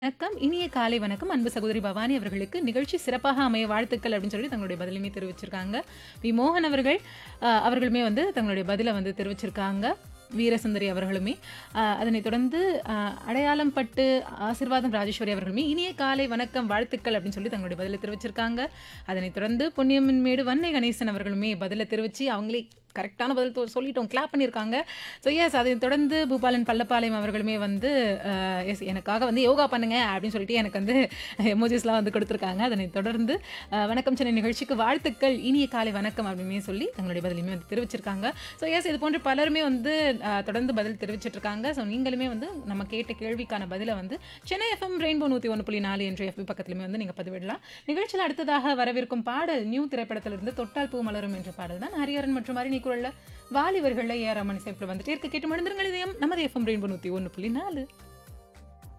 வணக்கம். இனிய காலை வணக்கம். அன்பு சகோதரி பவானி அவர்களுக்கு நிகழ்ச்சி சிறப்பாக அமைய வாழ்த்துக்கள் அப்படின்னு சொல்லி தங்களுடைய பதிலுமே தெரிவிச்சிருக்காங்க. வி. மோகன் அவர்கள் அ அவர்களுமே வந்து தங்களுடைய பதில வந்து தெரிவிச்சிருக்காங்க. வீரசுந்தரி அவர்களுமே. அ அதனைத் தொடர்ந்து அ அடையாளம் பட்டு ஆசீர்வாதம் ராஜேஸ்வரி அவர்களுமே இனிய காலை வணக்கம் வாழ்த்துக்கள் அப்படின்னு சொல்லி தங்களுடைய பதில தெரிவிச்சிருக்காங்க. அதனைத் தொடர்ந்து பொன்னியம்மன்மேடு வன்னை கணேசன் அவர்களுமே பதில தெரிவிச்சு அவங்களே கரெக்ட்டான பதில் தொ சொல்லிட்டோம். கிளாப் பண்ணியிருக்காங்க. ஸோ எஸ் அதைத் தொடர்ந்து பூபாலன் பள்ளப்பாளையம் அவர்களுமே வந்து அ எஸ் எனக்காக வந்து யோகா பண்ணுங்க அப்படின்னு சொல்லிட்டு எனக்கு வந்து எமோஜிஸ்லாம் வந்து கொடுத்துருக்காங்க. அதனைத் தொடர்ந்து அ வணக்கம் சென்னை நிகழ்ச்சிக்கு வாழ்த்துக்கள். இனிய காலை வணக்கம் அப்படின்னே சொல்லி தங்களுடைய பதிலையுமே வந்து தெரிவிச்சிருக்காங்க. ஸோ எஸ் இது போன்று பலருமே வந்து அ தொடர்ந்து பதில் தெரிவிச்சிட்டு இருக்காங்க. ஸோ நீங்களுமே வந்து நம்ம கேட்ட கேள்விக்கான பதில வந்து சென்னை எஃப்எம் ரெயின்போ 101.4 என்ற எஃபி பக்கத்திலுமே வந்து நீங்க பதிவிடலாம். நிகழ்ச்சியில அடுத்ததாக வரவிருக்கும் பாடல் நியூ திரைப்படத்திலிருந்து தொட்டால் பூ மலரும் என்ற பாடல் தான் ஹரிஹரன் மற்றும் ஹரிணி குரல்ல வாலிபர்கள்ல ஏ ஆர் ரமணி இசைப்பில் வந்துட்டே இருக்கு கேட்டு மழுந்துருங்கள் இதயம் நமது எஃப்எம் ரெயின்போ 101.4